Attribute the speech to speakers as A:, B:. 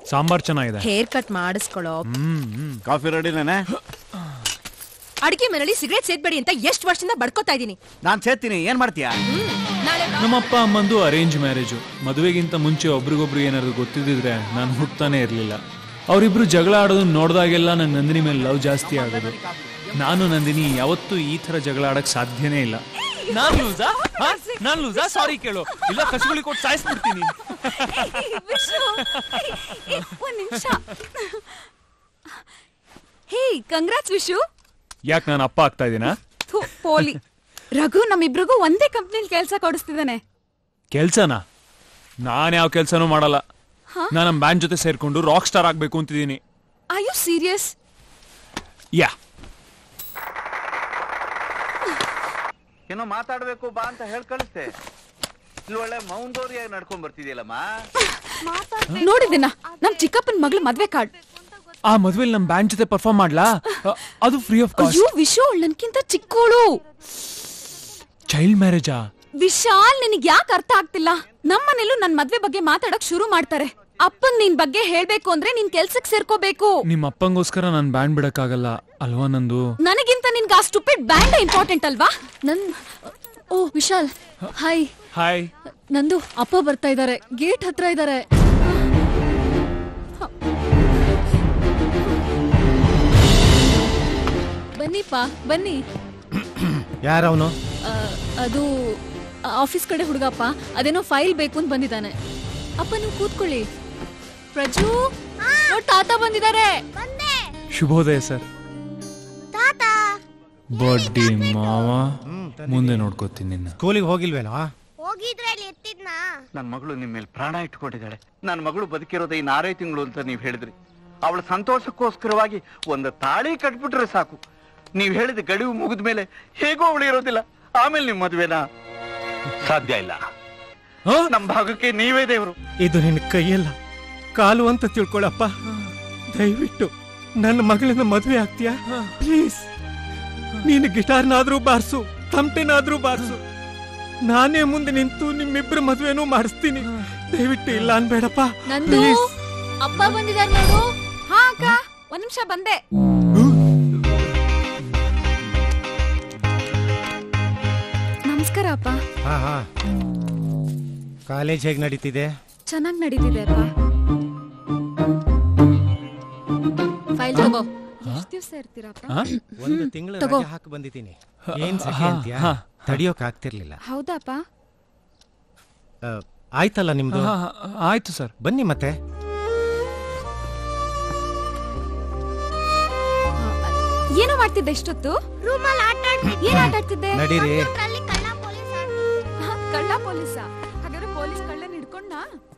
A: ಸಾಂಬಾರ್ ಚೆನ್ನಾಗಿದೆ
B: hair cut ಮಾಡಿಸ್ಕೊಳ್ಳೋ
A: ಹ್ಮ್ ಹ್ಮ್
C: ಕಾಫಿ ರೆಡಿನೇನೆ
B: ಅಡಿಗೆ ಮನೇಲಿ ಸಿಗರೇಟ್ ಸೇದ್ಬೇಡಿ ಅಂತ ಎಷ್ಟು ವರ್ಷದಿಂದ ಬಡ್ಕೋತಾ ಇದೀನಿ
C: ನಾನ್ ಸೇರ್ತೀನಿ ಏನ್ ಮಾಡ್ತೀಯಾ
B: ನಾಳೆ ಬಾ.
A: ನಮ್ಮಪ್ಪ ಅಮ್ಮಂದು ಅರೇಂಜ್ ಮ್ಯಾರೇಜು ಮದುವೆಗಿಂತ ಮುಂಚೆ ಒಬ್ರಿಗೊಬ್ರು ಏನಾದ್ರು ಗೊತ್ತಿದ್ದಿದ್ರೆ ನಾನು ಹುಟ್ತಾನೆ ಇರಲಿಲ್ಲ ಅವರಿಬ್ರು ಜಗಳ ಆಡೋದು ನೋಡಿದಾಗೆಲ್ಲ ನನ್ನ ನಂದಿನಿ ಮೇಲೆ ಲವ್ ಜಾಸ್ತಿ ಆಗೋದು ನಾನು ನಂದಿನಿ ಯಾವತ್ತೂ ಈ ತರ ಜಗಳ ಆಡಕ್ ಸಾಧ್ಯನೇ ಇಲ್ಲ ನಾನ್ ಲೂಸಾ ನಾನ್ ಲೂಸಾ ಸಾರಿ ಕೇಳು ಇಲ್ಲ ಕಸುಗುಳಿ ಕೊಟ್ಟು ಸಾಯಿಸ್ಬಿಡ್ತೀನಿ
D: ಒಂದ್ ನಿಮಿಷ ಹೇ ಕಂಗ್ರಾಟ್ಸ್ ವಿಶು
A: ಯಾಕೆ ನಾನು ಅಪ್ಪ ಆಗ್ತಾ ಇದೀನಾ
D: ಥು, ಪೋಲಿ ರಘು ನಮ್ಮಿಬ್ರಿಗೂ ಒಂದೇ ಕಂಪ್ನಿಲಿ ಕೆಲಸ ಕೊಡಿಸ್ತಿದ್ದಾನೆ
A: ಕೆಲ್ಸನಾ ನಾನು ಯಾವ ಕೆಲ್ಸನೂ ಮಾಡಲ್ಲ ನಾನು ನಮ್ಮ ಬ್ಯಾಂಡ್ ಜೊತೆ ಸೇರ್ಕೊಂಡು ರಾಕ್ ಸ್ಟಾರ್ ಆಗ್ಬೇಕು ಅಂತಿದ್ದೀನಿ
D: ಐ ಯು ಸೀರಿಯಸ್
A: ಯಾ
C: ಏನೋ ಮಾತಾಡ್ಬೇಕು ಬಾ ಅಂತ ಹೇಳ್ ಕಳಿಸ್ತೆ ಇಲ್ಲಿ ಒಳ್ಳೆ ಮೌಂದೋರಿಯಾಗಿ ನಡ್ಕೊಂಡ್ ಬರ್ತಿದ್ಯಲ್ಲಮ್ಮ
D: ನೋಡಿದ್ದೀನ ನಮ್ ಚಿಕ್ಕಪ್ಪನ ಮಗಳ ಮದ್ವೆ ಕಾರ್ಡ್
A: ಆ ಮದ್ವೆಲಿ ನಮ್ಮ ಬ್ಯಾಂಡ್ ಜೊತೆ ಪರ್ಫಾರ್ಮ್ ಮಾಡ್ಲಾ ಅ- ಅದು ಫ್ರೀ ಆಫ್ ಕಾಸ್ಟ್
D: ಅಯ್ಯೋ ವಿಶು ನನ್ಕಿಂತ ಚಿಕ್ಕೋಳು
A: ಚೈಲ್ಡ್ ಮ್ಯಾರೇಜಾ
D: ವಿಶಾಲ್ ನಿನಗ್ ಯಾಕೆ ಅರ್ಥ ಆಗ್ತಿಲ್ಲ ನಮ್ಮನೇಲೂ ನನ್ ಮದ್ವೆ ಬಗ್ಗೆ ಮಾತಾಡಕ್ ಶುರು ಮಾಡ್ತಾರೆ ಅಪ್ಪನ್ ನಿನ್ ಬಗ್ಗೆ ಹೇಳ್ಬೇಕು ಅಂದ್ರೆ ನೀನ್ ಕೆಲ್ಸಕ್ ಸೇರ್ಕೋಬೇಕು
A: ನಿಮ್ಮ ಅಪ್ಪಂಗೋಸ್ಕರ ನಾನು ಬ್ಯಾಂಡ್ ಬಿಡಕ್ಕಾಗಲ್ಲ ಅಲ್ವಾ ನಂದು
D: ನನಗಿಂತ ನಿನ್ಗೆ ಆ ಸ್ಟುಪಿಡ್ ಬ್ಯಾಂಡ್ ಇಂಪಾರ್ಟೆಂಟ್ ಅಲ್ವಾ ನನ್ ಓ ವಿಶಾಲ್ ಹಾಯ್
A: ಹಾಯ್
D: ನಂದು ಅಪ್ಪ ಬರ್ತಾ ಇದಾರೆ ಗೇಟ್ ಹತ್ರ ಇದಾರೆ ಬನ್ನಿಪ್ಪ ಬನ್ನಿ
E: ಯಾರವನು
D: ಆ, ಅದು ಆಫೀಸ್ ಕಡೆ ಹುಡುಗಪ್ಪ ಅದೇನೋ ಫೈಲ್ ಬೇಕು ಅಂತ ಬಂದಿದ್ದಾನೆ ಅಪ್ಪ ನೀವು ಕೂತ್ಕೊಳ್ಳಿ ಪ್ರಜು ನೋಡ್ ತಾತ ಬಂದಿದ್ದಾರೆ
A: ಶುಭೋದಯ ಸರ್ ಬಡ್ಡಿ ಮಾವ ಮುಂದೆ ನೋಡ್ಕೋತೀನಿ ನಿನ್ನ
E: ಸ್ಕೂಲಿಗೆ ಹೋಗಿಲ್ವೇನೋ
F: ಹೋಗಿದ್ರಲ್ಲಿ ಎತ್ತಿದ್ನಾ
C: ನನ್ ಮಗಳು ನಿಮ್ ಮೇಲೆ ಪ್ರಾಣ ಇಟ್ಕೊಂಡಿದ್ದಾಳೆ ನನ್ ಮಗಳು ಬದುಕಿರೋದು ಈ ಆರೇ ತಿಂಗಳು ಅಂತ ನೀವ್ ಹೇಳಿದ್ರಿ ಅವಳ ಸಂತೋಷಕ್ಕೋಸ್ಕರವಾಗಿ ಒಂದು ತಾಳಿ ಕಟ್ಬಿಟ್ರೆ ಸಾಕು ನೀವ್ ಹೇಳಿದ ಗಡುವು ಮುಗಿದ ಮೇಲೆ ಹೇಗೋ ಅವಳು ಇರೋದಿಲ್ಲ ಆಮೇಲೆ ನಿಮ್ ಮದ್ವೆನಾ ಸಾಧ್ಯ ಇಲ್ಲ
A: ಹಾ?
C: ನಮ್ ಭಾಗಕ್ಕೆ ನೀವೇ ದೇವರು
E: ಇದು ನಿನ್ನ ಕೈಯಲ್ಲ ಕಾಲು ಅಂತ ತಿಳ್ಕೊಳಪ್ಪ ದಯವಿಟ್ಟು ನನ್ನ ಮಗಳನ್ನ ಮದುವೆ ಆಗ್ತೀಯಾ ಪ್ಲೀಸ್ ನೀನು ಗಿಟಾರ್ನಾದ್ರೂ ಬಾರ್ಸು ತಮಟೆನಾದ್ರೂ ಬಾರ್ಸು ನಾನೇ ಮುಂದೆ ನಿಂತು ನಿಮ್ಮಿಬ್ಬರ ಮದುವೆನೂ ಮಾಡಿಸ್ತೀನಿ ದಯವಿಟ್ಟು ಇಲ್ಲ ಅನ್ಬೇಡಪ್ಪ
D: ನಂದು
E: Please.
D: ಅಪ್ಪ ಬಂದಿದ್ದಾರೆ ನೋಡು ಹಾ ಅಕ್ಕ ಒಂದ್ ನಿಮಿಷ ಬಂದೆ ನಮಸ್ಕಾರ ಅಪ್ಪ
E: ಹಾ ಹಾ ಕಾಲೇಜ್ ಹೇಗ್ ನಡೀತಿದೆ
D: ಚೆನ್ನಾಗ್ ನಡೀತಿದೆ ಅಪ್ಪ ಫೈಲ್ ತಗೋ ಎಷ್ಟ್ ದಿವ್ಸ ಇರ್ತೀರಪ್ಪ
A: ಹಾ?
E: ಒಂದು ತಿಂಗಳ
D: ತಗೋ.
E: ರಜೆ ಹಾಕಿ ಬಂದಿದ್ದೀನಿ ಏನ್ ಸಖೆ
A: ಹಾ,
E: ಅಂತ್ಯಾ
A: ಹಾ.
E: ತಡಿಯೋಕ್ ಆಗ್ತಿರ್ಲಿಲ್ಲ
D: ಹೌದಪ್ಪ
E: ಆ, ಆಯ್ತಲ್ಲ ನಿಮ್ದು
A: ಹಾ, ಹಾ, ಆಯ್ತು ಸರ್
E: ಬನ್ನಿ ಮತ್ತೆ
D: ಏನೋ ಮಾಡ್ತಿದ್ದೆ ಇಷ್ಟೊತ್ತು
F: ರೂಮಲ್ಲಿ ಆಟ ಆಡ್ತಿದ್ದೆ
D: ಏನ್ ಆಟ ಆಡ್ತಿದ್ದೆ
E: ನಡೀರಿ
F: ಅಲ್ಲಿ ಕಳ್ಳ ಪೊಲೀಸ್ ಆಡ್ತಿದ್ದೆ.
D: ಹ, ಕಳ್ಳ ಪೊಲೀಸ ಹಾಗಾದ್ರೆ ಪೊಲೀಸ್ ಕಳ್ಳನ್ ಹಿಡ್ಕೊಂಡ